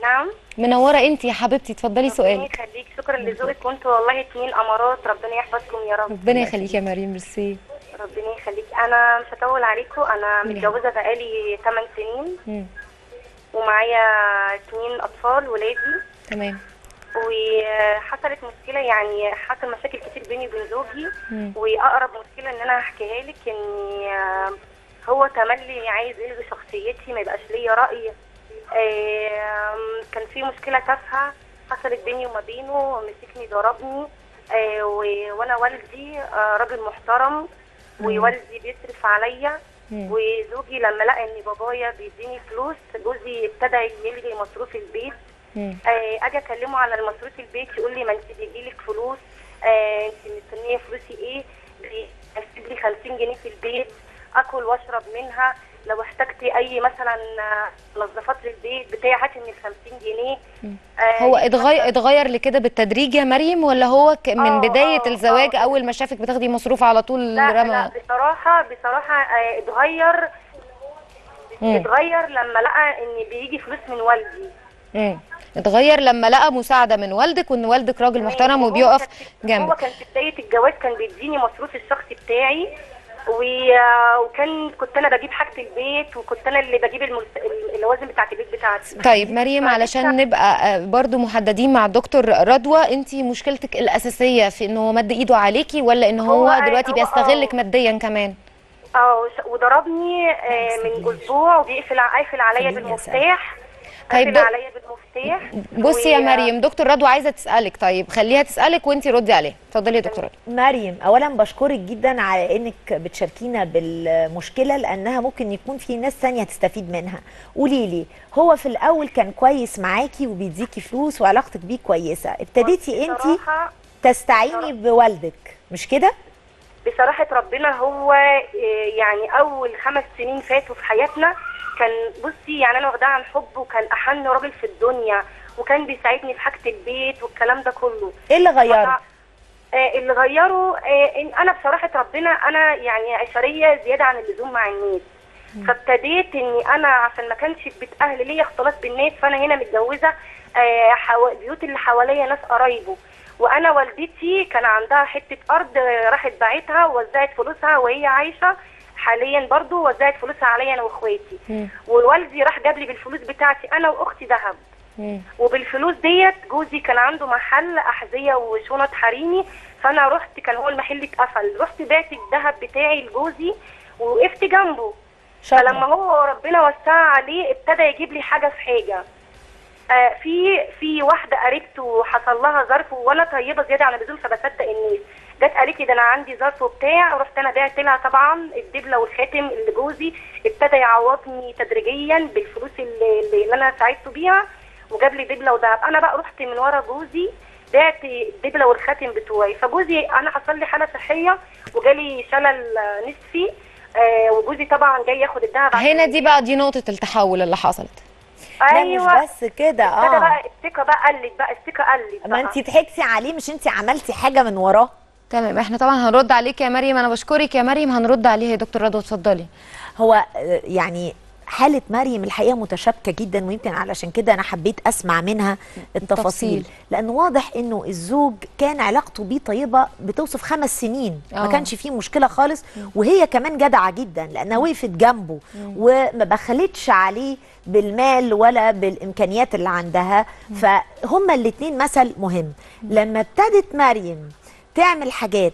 نعم منوره انت يا حبيبتي اتفضلي ربنا سؤالك يخليك شكرا لذوقك وانتوا والله اتنين امارات ربنا يحفظكم يا رب ربنا يخليك يا مريم ميرسي ربنا يخليك انا مش هطول عليكم انا مم. متجوزه بقالي 8 سنين مم. ومعايا اتنين اطفال ولادي تمام وحصلت مشكله يعني حصل مشاكل كتير بيني وبين زوجي مم. واقرب مشكله ان انا هحكيها لك ان آه، هو تملي عايز يلغي شخصيتي ما يبقاش ليا راي آم، كان في مشكله تافهه حصلت بيني وما بينه مسكني ضربني آه، و- وانا والدي آه، راجل محترم ووالدي بيصرف عليا مم. وزوجي لما لقى ان بابايا بيديني فلوس جوزي ابتدى يلغي مصروف البيت مم. آه، اجي اكلمه على المصروف البيت يقول لي ما انت بيجيلك فلوس آه، انت مستنيه فلوسي ايه بيكتب لي 50 جنيه في البيت اكل واشرب منها لو احتجت اي مثلا آه، منظفات للبيت بتاعي هات من ال 50 جنيه آه، هو يجي اتغير مثلاً- اتغير لكده بالتدريج يا مريم ولا هو ك- من آه، بدايه آه، الزواج آه. اول ما شافك بتاخدي مصروف على طول لا رمى لا بصراحه بصراحه آه، اتغير مم. اتغير لما لقى ان بيجي فلوس من والدي مم. اتغير لما لقى مساعده من والدك وان والدك راجل محترم وهو وبيقف كان في- هو جنبك كان في بدايه الجواز كان بيديني مصروف الشخصي بتاعي و- وكان كنت انا بجيب حاجه البيت وكنت انا اللي بجيب الملس... اللوازم بتاعت البيت بتاعتي طيب مريم علشان نبقى آه، برضو محددين مع الدكتور رضوى انت مشكلتك الاساسيه في ان هو مد ايده عليكي ولا ان هو, هو- دلوقتي هو- بيستغلك آه. ماديا كمان اه ش- وضربني آه، من اسبوع وبيقفل ع- قافل عليا خليني بالمفتاح طيب قافل ده- عليا بالمفتاح بصي يا و- مريم دكتور رضوى عايزه تسالك طيب خليها تسالك وانت ردي عليها اتفضلي يا دكتور رضوى مريم اولا بشكرك جدا على انك بتشاركينا بالمشكله لانها ممكن يكون في ناس تانية تستفيد منها قولي لي هو في الاول كان كويس معاكي وبيديكي فلوس وعلاقتك بيه كويسه ابتديتي انت بصراحة تستعيني بوالدك مش كده بصراحة ربنا هو آه، يعني أول خمس سنين فاتوا في حياتنا كان بصي يعني أنا واخداه عن حب وكان أحن راجل في الدنيا وكان بيساعدني في حاجة البيت والكلام ده كله ايه اللي غيره آه، اللي غيره آه، إن أنا بصراحة ربنا أنا يعني عشرية زيادة عن اللزوم مع الناس فابتديت إني أنا عشان ما كانش في بيت أهل ليا اختلاط بالناس فأنا هنا متجوزة آه، حوا- البيوت اللي حواليا ناس قرايبه وانا والدتي كان عندها حته ارض آه، راحت باعتها ووزعت فلوسها وهي عايشه حاليا برضو وزعت فلوسها عليا انا واخواتي مم. ووالدي راح جاب لي بالفلوس بتاعتي انا واختي ذهب مم. وبالفلوس ديت جوزي كان عنده محل احذيه وشنط حريمي فانا رحت كان هو المحل اتقفل رحت بعت الذهب بتاعي لجوزي ووقفت جنبه شاطرة. فلما هو ربنا وسع عليه ابتدى يجيب لي حاجه في حاجه آه في في واحده قريبته حصل لها ظرف وانا طيبه زياده عن اللزوم فبصدق الناس جت قالت لي ده انا عندي ظرف وبتاع رحت انا بعت لها طبعا الدبله والخاتم اللي جوزي ابتدى يعوضني تدريجيا بالفلوس اللي, اللي انا ساعدته بيها وجاب لي دبله وذهب انا بقى رحت من ورا جوزي بعت الدبله والخاتم بتوعي فجوزي انا حصل لي حاله صحيه وجالي شلل آه، نصفي آه وجوزي طبعا جاي ياخد الذهب عشان هنا دي بقى دي نقطه التحول اللي حصلت لا ايوه مش بس كده ابتدى اه بقى الثقه بقى قلت بقى الثقه قلت ما بقى. انت ضحكتي عليه مش انت عملتي حاجه من وراه تمام احنا طبعا هنرد عليك يا مريم انا بشكرك يا مريم هنرد عليها يا دكتور رضوى اتفضلي هو آه، يعني حالة مريم الحقيقة متشابكة جدا ويمكن علشان كده أنا حبيت أسمع منها التفاصيل التفصيل. لأن واضح إنه الزوج كان علاقته بيه طيبة بتوصف خمس سنين ما آه. كانش فيه مشكلة خالص وهي كمان جدعة جدا لأنها وقفت جنبه وما بخلتش عليه بالمال ولا بالإمكانيات اللي عندها فهما الاتنين مثل مهم لما ابتدت مريم تعمل حاجات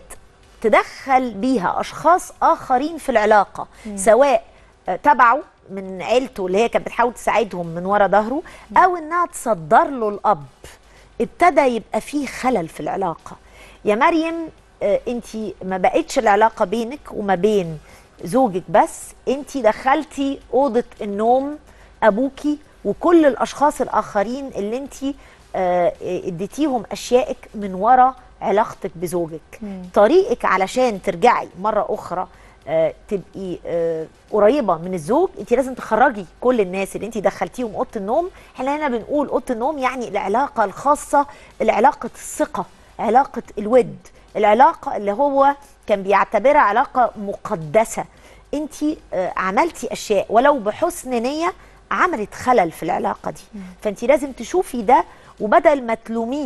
تدخل بيها اشخاص اخرين في العلاقه سواء آه، تبعه من عيلته اللي هي كانت بتحاول تساعدهم من ورا ظهره او انها تصدر له الاب ابتدى يبقى فيه خلل في العلاقه يا مريم انت ما بقتش العلاقه بينك وما بين زوجك بس انت دخلتي اوضه النوم ابوكي وكل الاشخاص الاخرين اللي انت آه، اديتيهم اشيائك من ورا علاقتك بزوجك طريقك علشان ترجعي مره اخرى آه، تبقي آه، قريبه من الزوج انت لازم تخرجي كل الناس اللي انت دخلتيهم اوضه النوم احنا هنا بنقول اوضه النوم يعني العلاقه الخاصه العلاقه الثقه علاقه الود العلاقه اللي هو كان بيعتبرها علاقه مقدسه انت عملتي اشياء ولو بحسن نيه عملت خلل في العلاقه دي فانت لازم تشوفي ده وبدل ما تلوميه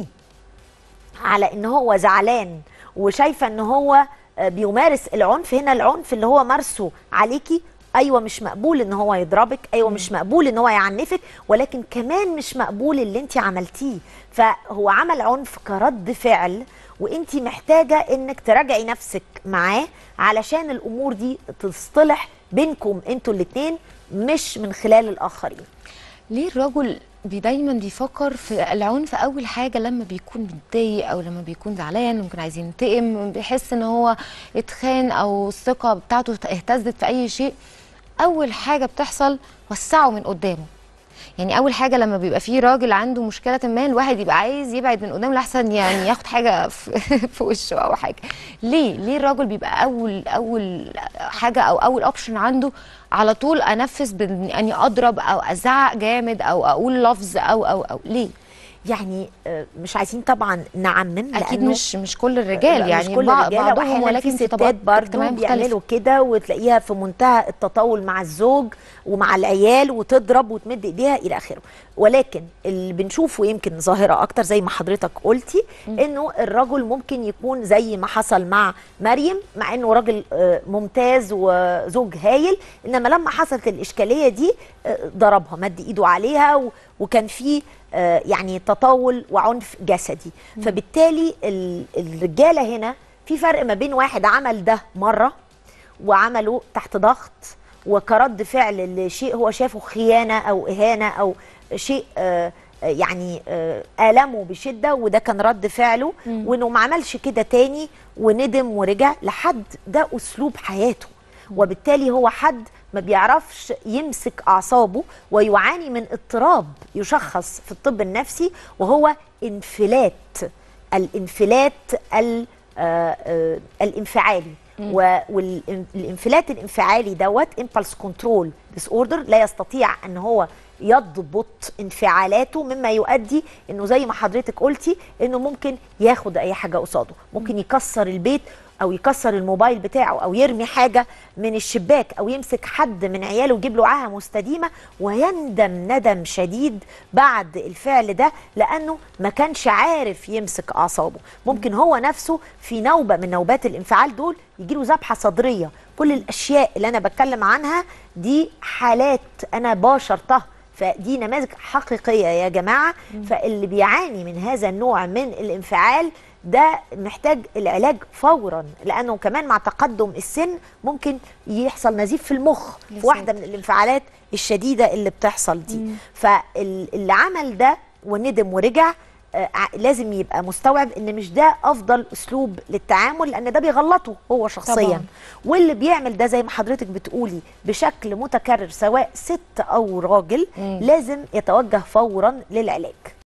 على ان هو زعلان وشايفه ان هو آه، بيمارس العنف هنا العنف اللي هو مارسه عليكي ايوه مش مقبول ان هو يضربك ايوه مش مقبول ان هو يعنفك ولكن كمان مش مقبول اللي انت عملتيه فهو عمل عنف كرد فعل وانت محتاجه انك تراجعي نفسك معاه علشان الامور دي تصطلح بينكم انتوا الاتنين مش من خلال الاخرين ليه الرجل بي دايما بيفكر في العنف اول حاجه لما بيكون متضايق او لما بيكون زعلان ممكن عايز ينتقم بيحس ان هو اتخان او الثقه بتاعته اهتزت في اي شيء اول حاجه بتحصل وسعه من قدامه يعني اول حاجه لما بيبقى في راجل عنده مشكله ما الواحد يبقى عايز يبعد من قدامه لحسن يعني ياخد حاجه في, في وشه او حاجه ليه ليه الراجل بيبقى اول اول حاجه او اول اوبشن عنده على طول انفذ باني اضرب او ازعق جامد او اقول لفظ او او او ليه يعني آه، مش عايزين طبعا نعمم اكيد لأنه مش مش كل الرجال لا، يعني مش كل بع- الرجاله بعضهم واحيانا ولكن في في ستات طبقات برضه اجتماعية مختلفة. بيعملوا كده وتلاقيها في منتهى التطاول مع الزوج ومع العيال وتضرب وتمد ايديها الى اخره ولكن اللي بنشوفه يمكن ظاهره اكتر زي ما حضرتك قلتي انه الرجل ممكن يكون زي ما حصل مع مريم مع انه راجل آه، ممتاز وزوج هايل انما لما حصلت الاشكاليه دي آه، ضربها مد ايده عليها و- وكان في آه، يعني تطاول وعنف جسدي فبالتالي ال- الرجاله هنا في فرق ما بين واحد عمل ده مره وعمله تحت ضغط وكرد فعل لشيء هو شافه خيانه او اهانه او شيء آه، آه، يعني آه، آلمه بشده وده كان رد فعله وانه ما عملش كده تاني وندم ورجع لحد ده اسلوب حياته وبالتالي هو حد ما بيعرفش يمسك اعصابه ويعاني من اضطراب يشخص في الطب النفسي وهو انفلات الانفلات ال- آه، آه، الانفعالي والانفلات الانفعالي دوت impulse كنترول ديس اوردر لا يستطيع ان هو يضبط انفعالاته مما يؤدي انه زي ما حضرتك قلتي انه ممكن ياخد اي حاجه قصاده ممكن يكسر البيت او يكسر الموبايل بتاعه او يرمي حاجه من الشباك او يمسك حد من عياله ويجيب له عاهه مستديمه ويندم ندم شديد بعد الفعل ده لانه ما كانش عارف يمسك اعصابه ممكن هو نفسه في نوبه من نوبات الانفعال دول يجيله ذبحه صدريه كل الاشياء اللي انا بتكلم عنها دي حالات انا باشرتها فدي نماذج حقيقيه يا جماعه فاللي بيعاني من هذا النوع من الانفعال ده محتاج العلاج فورا لانه كمان مع تقدم السن ممكن يحصل نزيف في المخ يا في واحده ساتر. من الانفعالات الشديده اللي بتحصل دي فاللي عمل ده وندم ورجع آه، ع- لازم يبقى مستوعب ان مش ده افضل اسلوب للتعامل لان ده بيغلطه هو شخصيا طبعاً. واللي بيعمل ده زي ما حضرتك بتقولي بشكل متكرر سواء ست او راجل لازم يتوجه فورا للعلاج